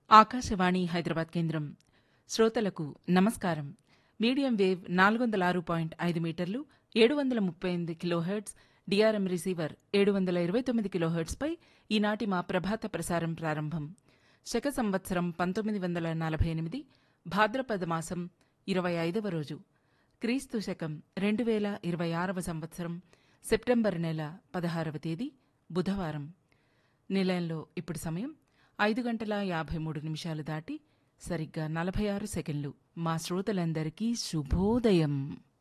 ఆకాశవాణి హైదరాబాద్ కేంద్రం శ్రోతలకు నమస్కారం మీడియం వేవ్ నాలుగు వందల ఆరు పాయింట్ ఐదు మీటర్లు ఏడు వందల ముప్పై ఎనిమిది కిలోహెర్ట్జ్ డిఆర్ఎం రిసీవర్ ఏడు వందల ఇరవై తొమ్మిది కిలోహెర్ట్జ్పై ఈనాటి మా ప్రభాత ప్రసారం ప్రారంభం శక సంవత్సరం పంతొమ్మిది వందల నలభై ఎనిమిది భాద్రపద మాసం ఇరవై ఐదవ రోజు క్రీస్తు శకం రెండు వేల ఇరవై ఆరవ సంవత్సరం సెప్టెంబర్ నెల పదహారవ తేదీ బుధవారం నిలయంలో ఇప్పుడు సమయం ఐదు గంటల యాభై మూడు నిమిషాలు దాటి సరిగ్గా నలభై ఆరు సెకండ్లు మా శ్రోతలందరికీ శుభోదయం